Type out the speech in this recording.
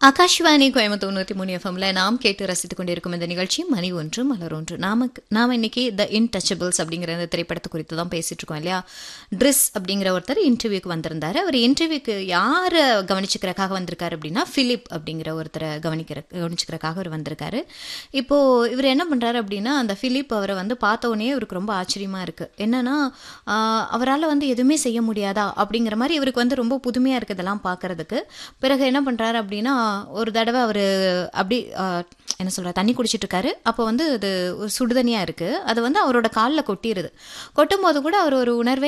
ஆகாஷ்வாணி கோயம்புத்தூர் நூற்றி மூணு எஃப்எம்ல நாம் கேட்டு ரசித்துக் கொண்டிருக்கும் இந்த நிகழ்ச்சி மணி ஒன்று மலர் ஒன்று நாமக்கு நாம் இன்னைக்கு த இன்டச்சபிள்ஸ் அப்படிங்கிற இந்த திரைப்படத்தை குறித்து தான் பேசிட்டு இருக்கோம் இல்லையா ட்ரிஸ் அப்படிங்கிற ஒருத்தர் இன்டர்வியூக்கு வந்திருந்தாரு அவர் இன்டர்வியூக்கு யாரை கவனிச்சுக்கிறக்காக வந்திருக்காரு அப்படின்னா பிலிப் அப்படிங்கிற ஒருத்தரை கவனிக்கிற கவனிச்சுக்கிறக்காக அவர் வந்திருக்காரு இப்போ இவர் என்ன பண்றாரு அப்படின்னா அந்த பிலிப் அவரை வந்து பார்த்த உடனே இவருக்கு ரொம்ப ஆச்சரியமா இருக்கு என்னன்னா அவரால் வந்து எதுவுமே செய்ய முடியாதா அப்படிங்கிற மாதிரி இவருக்கு வந்து ரொம்ப புதுமையா இருக்கு இதெல்லாம் பார்க்கறதுக்கு பிறகு என்ன பண்றாரு அப்படின்னா ஒரு தடவை அவர் அப்படி ஆஹ், என்ன சொல்ற தண்ணி குடிச்சிட்டு இருக்காரு அப்போ வந்து அது ஒரு சுடுதண்ணியா இருக்கு அது வந்து அவரோட காலில் கொட்டிடுது கொட்டும் போது கூட அவர் ஒரு உணர்வே